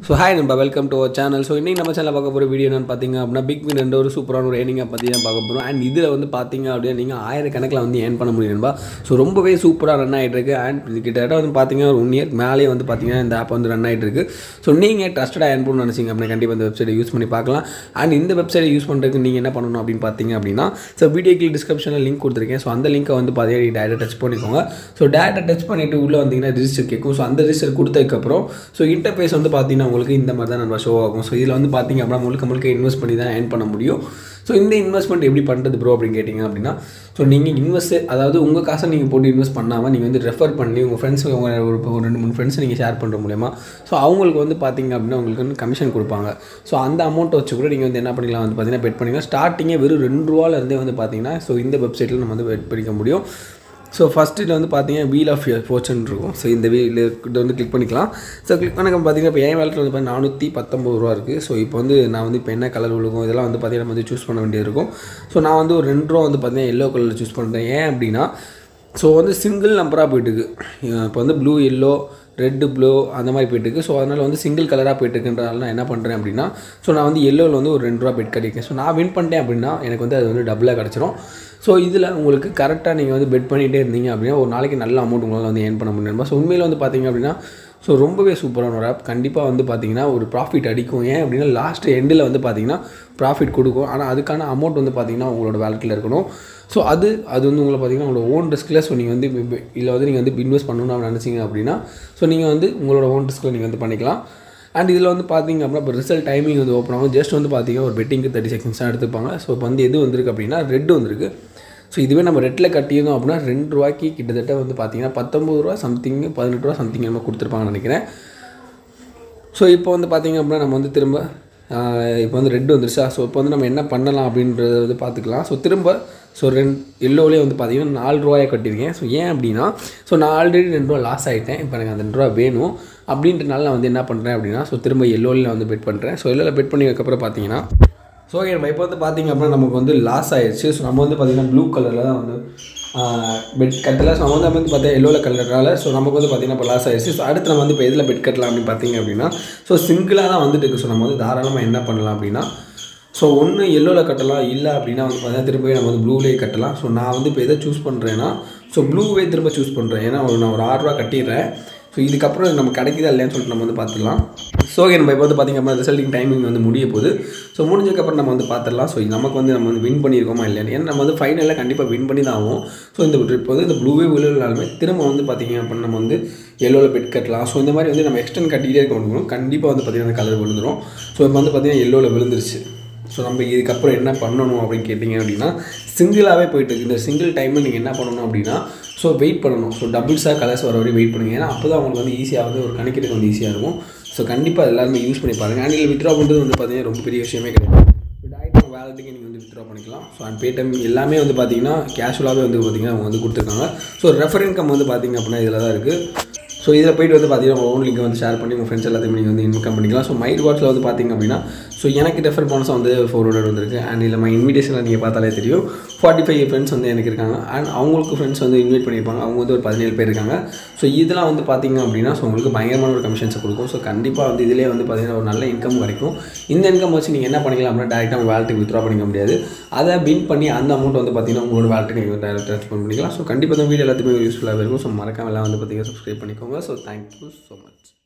so hi நம்ம welcome to our channel so இன்றைக்கி நம்ம சேனலில் பார்க்க போகிற வீடியோ என்னென்னு பார்த்தீங்க அப்படின்னா பிக் வின் என்ற ஒரு சூப்பரான ஒரு ஏர்னிங்கை பற்றி தான் பார்க்க போகிறோம் அண்ட் இதில் வந்து பார்த்தீங்க அப்படின்னா நீங்கள் ஆயிரக்கணக்கில் வந்து ஏர்ன் பண்ண முடியும்பா ஸோ ரொம்பவே சூப்பராக ரன் ஆகிட்டு இருக்கு அண்ட் இது கிட்டத்தட்ட வந்து பார்த்தீங்கன்னா ஒரு ஒன் இயர் மேலேயே வந்து பார்த்தீங்கன்னா இந்த ஆப் வந்து ரன் ஆகிட்டு இருக்கு ஸோ நீங்கள் ட்ரஸ்டடாக ஏர்ன் பண்ணணும்னு நினச்சிங்க அப்படின்னா கண்டிப்பாக இந்த வெப்சைட்டை யூஸ் பண்ணி பார்க்கலாம் அண்ட் இந்த வெப்சைட்டை யூஸ் பண்ணுறதுக்கு நீங்கள் என்ன பண்ணணும் அப்படின்னு பார்த்தீங்க அப்படின்னா ஸோ வீடியோக்கு டிஸ்கிரிப்ஷனில் லிங்க் கொடுத்துருக்கேன் ஸோ அந்த லிங்க்கை வந்து பார்த்தீங்கன்னா டேரெக்டாக டச் பண்ணிக்கோங்க ஸோ டேரெக்டாக டச் பண்ணிவிட்டு உள்ளே வந்தீங்கன்னா ரிஜிஸ்டர் கேட்கும் ஸோ அந்த ரிஜிஸ்டர் கொடுத்ததுக்கப்புறம் ஸோ இன்டர்ஃபேஸ் வந்து பார்த்தீங்கன்னா உங்களுக்கு இந்த மாதிரி தான் நம்ம ஷோ ஆகும் ஸோ இதில் வந்து பார்த்தீங்க அப்படின்னா முழுக்க முழுக்க இன்வெஸ்ட் பண்ணி தான் ஏர்ன் பண்ண முடியும் ஸோ இந்த இன்வெஸ்ட்மெண்ட் எப்படி பண்ணுறது ப்ரோ அப்படின்னு கேட்டிங்க அப்படின்னா ஸோ நீங்கள் இன்வெஸ்ட் அதாவது உங்கள் காசை நீங்கள் போட்டு இன்வெஸ்ட் பண்ணாமல் நீங்கள் வந்து ரெஃபர் பண்ணி உங்கள் ஃப்ரெண்ட்ஸ் உங்கள் ஒரு ஒரு ரெண்டு மூணு ஃப்ரெண்ட்ஸ் நீங்கள் ஷேர் பண்ணுற மூலயமா ஸோ அவங்களுக்கு வந்து பார்த்தீங்க அப்படின்னா உங்களுக்கு வந்து கமிஷன் கொடுப்பாங்க ஸோ அந்த அமௌண்ட்டை வச்சு கூட நீங்கள் வந்து என்ன பண்ணிக்கலாம் வந்து பார்த்தீங்கன்னா பெட் பண்ணிக்கலாம் ஸ்டார்டிங்கே வெறும் ரெண்டு ரூபாலேருந்தே வந்து பார்த்தீங்கன்னா ஸோ இந்த வெப்சைட்டில் நம்ம வந்து பெட் பண்ணிக்க முடியும் ஸோ ஃபஸ்ட் இதில் வந்து பார்த்தீங்கன்னா வீல் ஆஃப் ஃபோர்ச்சன் இருக்கும் ஸோ இந்த வீல் இதை வந்து கிளிக் பண்ணிக்கலாம் ஸோ கிளிக் பண்ண பார்த்தீங்கன்னா இப்போ என் வேலட்டில் வந்து பார்த்தீங்கன்னா நானூற்றி பத்தொம்பது ரூபா இருக்குது ஸோ இப்போ வந்து நான் வந்து இப்போ என்ன கலர் விழுகும் இதெல்லாம் வந்து பார்த்தீங்கன்னா நம்ம வந்து சூஸ் பண்ண வேண்டியது இருக்கும் ஸோ நான் வந்து ஒரு ரெண்டு ரூபா வந்து பார்த்தீங்கன்னா எல்லோ கலரில் சூஸ் பண்ணுறேன் ஏன் அப்படின்னா ஸோ வந்து சிங்கிள் நம்பராக போயிட்டுருக்கு இப்போ வந்து ப்ளூ எல்லோ ரெட்டு ப்ளூ அந்த மாதிரி போயிட்டுருக்கு ஸோ அதனால் வந்து சிங்கிள் கலராக போயிட்டுருக்குன்றதால நான் என்ன பண்ணுறேன் அப்படின்னா ஸோ நான் வந்து எல்லோவில் வந்து ஒரு ரெண்டு ரூபா பெட் கட்டியிருக்கேன் ஸோ நான் வின் பண்ணிட்டேன் அப்படின்னா எனக்கு வந்து அது வந்து டபுளாக கிடச்சிரும் ஸோ இதில் உங்களுக்கு கரெக்டாக நீங்கள் வந்து பெட் பண்ணிகிட்டே இருந்தீங்க அப்படின்னா ஒரு நாளைக்கு நல்ல அமௌண்ட் உங்களால் வந்து ஏர்ன் பண்ண முடியும் ஸோ உண்மையில் வந்து பார்த்தீங்க அப்படின்னா ஸோ ரொம்பவே சூப்பரான ஒரு ஆப் கண்டிப்பாக வந்து பார்த்தீங்கன்னா ஒரு ப்ராஃபிட் அடிக்கும் ஏன் அப்படின்னா லாஸ்ட் எண்டில் வந்து பார்த்தீங்கன்னா ப்ராஃபிட் கொடுக்கும் ஆனால் அதுக்கான அமௌண்ட் வந்து பார்த்தீங்கன்னா உங்களோட வேலட்டில் இருக்கணும் ஸோ அது அது வந்து உங்களை பார்த்தீங்கன்னா உங்களோட ஓன் ரிஸ்கில் ஸோ நீங்கள் வந்து இதில் வந்து நீங்கள் வந்து இன்வெஸ்ட் பண்ணணும்னு நினச்சிங்க அப்படின்னா ஸோ நீங்கள் வந்து உங்களோட ஓன் ரிஸ்கில் நீங்கள் வந்து பண்ணிக்கலாம் அண்ட் இதில் வந்து பார்த்தீங்க அப்படின்னா இப்போ ரிசல்ட் டைமிங் வந்து ஓப்பன் ஆகும் ஜஸ்ட் வந்து பார்த்தீங்கன்னா ஒரு பெட்டிங்க்கு தேர்ட்டி செகண்ட்ஸ் தான் எடுத்துப்பாங்க ஸோ இப்போ வந்து எது வந்திருக்கு அப்படின்னா ரெட் வந்திருக்கு ஸோ இதுவே நம்ம ரெட்டில் கட்டியிருந்தோம் அப்படின்னா ரெண்டு ரூபாய்க்கு கிட்டத்தட்ட வந்து பார்த்தீங்கன்னா பத்தொம்பது ரூபா சம்திங் பதினெட்டு ரூபா சம்திங் நம்ம கொடுத்துருப்பாங்கன்னு நினைக்கிறேன் ஸோ இப்போ வந்து பார்த்தீங்க அப்படின்னா நம்ம வந்து திரும்ப இப்போ வந்து ரெட் வந்துருச்சா ஸோ இப்போ வந்து நம்ம என்ன பண்ணலாம் அப்படின்றத வந்து பார்த்துக்கலாம் ஸோ திரும்ப ஸோ ரெண்டு எல்லோவிலே வந்து பார்த்தீங்கன்னா நாலு ரூபாயை கட்டியிருக்கேன் ஸோ ஏன் அப்படின்னா ஸோ நான் ஆல்ரெடி ரெண்டு ரூபா லாஸ் ஆகிட்டேன் இப்போ எனக்கு அந்த ரெண்டு ரூபா வேணும் அப்படின்றனால நான் வந்து என்ன பண்ணுறேன் அப்படின்னா ஸோ திரும்ப எல்லோவில் நான் வந்து பெட் பண்ணுறேன் ஸோ எல்லோவில் பெட் பண்ணதுக்கப்புறம் பார்த்தீங்கன்னா ஸோ நம்ம இப்போ வந்து பார்த்திங்க அப்படின்னா நமக்கு வந்து லாஸ் ஆயிடுச்சு ஸோ நம்ம வந்து பார்த்திங்கன்னா ப்ளூ கலரில் தான் வந்து பெட் கட்டலை ஸோ நம்ம வந்து வந்து பார்த்தா எல்லோவில் கலர்னால ஸோ நமக்கு வந்து பார்த்திங்கன்னா இப்போ லாஸ் ஆயிடுச்சு ஸோ அடுத்து நம்ம வந்து இப்போ எதில் பெட் கட்டலாம் அப்படின்னு பார்த்தீங்க அப்படின்னா ஸோ சிங்கிளாக தான் வந்துட்டு இருக்குது ஸோ நம்ம வந்து தாராளமாக என்ன பண்ணலாம் அப்படின்னா ஸோ ஒன்று எல்லோவில் கட்டலாம் இல்லை அப்படின்னா வந்து பார்த்தீங்கன்னா திரும்ப நம்ம வந்து ப்ளூலேயே கட்டலாம் ஸோ நான் வந்து இப்போ எதை சூஸ் பண்ணுறேன்னா ஸோ ப்ளூவே திரும்ப சூஸ் பண்ணுறேன் ஏன்னா ஒரு நான் ஒரு ஆறுரூவா கட்டிடுறேன் ஸோ இதுக்கப்புறம் நம்ம கிடைக்குதா இல்லையான்னு சொல்லிட்டு நம்ம வந்து பார்த்துக்கலாம் ஸோ நம்ம இப்போ வந்து பார்த்திங்க அப்படின்னா ரிசல்ட்டிங் டைமிங் வந்து முடிய போகுது ஸோ முடிஞ்சதுக்கப்புறம் நம்ம வந்து பார்த்துடலாம் ஸோ நமக்கு வந்து நம்ம வந்து வின் பண்ணியிருக்கோமா இல்லையான்னு ஏன்னா நம்ம வந்து ஃபைனலில் கண்டிப்பாக வின் பண்ணி தான் ஆகும் ஸோ இந்த ட்ரிப் வந்து இந்த ப்ளூவே விழுனாலுமே திரும்ப வந்து பார்த்திங்க அப்படின்னா நம்ம வந்து எல்லோவில் பெட் கட்டலாம் ஸோ இந்த மாதிரி வந்து நம்ம எக்ஸ்டெண்ட் கட்டிகிட்டே இருக்க முடியும் கண்டிப்பாக வந்து பார்த்திங்கன்னா கலர் விழுந்துடும் ஸோ இப்போ வந்து பார்த்திங்கன்னா எல்லோவில் விழுந்துருச்சு ஸோ நம்ம இதுக்கப்புறம் என்ன பண்ணணும் அப்படின்னு கேட்டிங்க அப்படின்னா சிங்கிளாகவே போயிட்டு இந்த சிங்கிள் டைமில் நீங்கள் என்ன பண்ணணும் அப்படின்னா ஸோ வெயிட் பண்ணணும் ஸோ டபுள்ஸாக கலர்ஸ் வர வரையும் வெயிட் பண்ணுங்கள் ஏன்னா அப்போ தான் உங்களுக்கு வந்து ஈஸியாக வந்து ஒரு கணக்கிட்டு வந்து ஈஸியாக இருக்கும் ஸோ கண்டிப்பாக எல்லாருமே யூஸ் பண்ணி பாருங்கள் அண்ட் இதில் வித்ரா பண்ணுறது வந்து பார்த்தீங்கன்னா ரொம்ப பெரிய விஷயமே கிடையாது டேரெக்டாக வேலட்டுக்கு நீங்கள் வந்து வித்ரா பண்ணிக்கலாம் ஸோ அண்ட் பேடிஎம் எல்லாமே வந்து பார்த்தீங்கன்னா கேஷுவலாகவே வந்து பார்த்தீங்கன்னா அவங்க வந்து கொடுத்துருக்காங்க ஸோ ரெஃபர் இன்கம் வந்து பார்த்தீங்க அப்படின்னா இதில் தான் இருக்குது ஸோ இதில் போய்ட்டு வந்து பார்த்தீங்கன்னா உங்கள் ஓன் லிங்கை வந்து ஷேர் பண்ணி உங்கள் ஃப்ரெண்ட்ஸ் எல்லாத்தையும் நீங்கள் வந்து இன்கம் பண்ணிக்கலாம் ஸோ மைட் வாட்ஸில் வந்து பார்த்தீங்க அப்படின்னா ஸோ எனக்கு ரெஃபர் போனஸாக வந்து ஃபோர் ஹண்ட்ரட் வந்திருக்கு அண்ட் இதில் மை இன்விடேஷனில் நீங்கள் பார்த்தாலே தெரியும் ஃபார்ட்டி ஃபைவ் ஃப்ரெண்ட்ஸ் வந்து எனக்கு இருக்காங்க அண்ட் அவங்களுக்கு ஃப்ரெண்ட்ஸ் வந்து இன்வைட் பண்ணியிருப்பாங்க அவங்க வந்து ஒரு பதினேழு பேர் இருக்காங்க ஸோ இதெல்லாம் வந்து பார்த்தீங்க அப்படின்னா ஸோ உங்களுக்கு பயங்கரமான ஒரு கமிஷன்ஸை கொடுக்கும் ஸோ கண்டிப்பாக வந்து இதிலே வந்து பார்த்தீங்கன்னா ஒரு நல்ல இன்கம் கிடைக்கும் இந்த இன்கம் வச்சு நீங்கள் என்ன பண்ணிக்கலாம் அப்படின்னா டேரெக்டாக உங்கள் வேலட்டுக்கு வித்ரா பண்ணிக்க முடியாது அதை வின் பண்ணி அந்த அமௌண்ட் வந்து பார்த்தீங்கன்னா உங்களோட வேலட்டுக்கு நீங்கள் டேரக்ட் ட்ரான்ஸ்ஃபர் பண்ணிக்கலாம் ஸோ கண்டிப்பாக இந்த வீடியோ எல்லாத்துக்குமே யூஸ்ஃபுல்லாக இருக்கும் ஸோ மறக்காம எல்லாம் வந்து பார்த்தீங்கன்னா சப்ஸ்கிரைப் பண்ணிக்கோங்க ஸோ தேங்க்யூ ஸோ மச்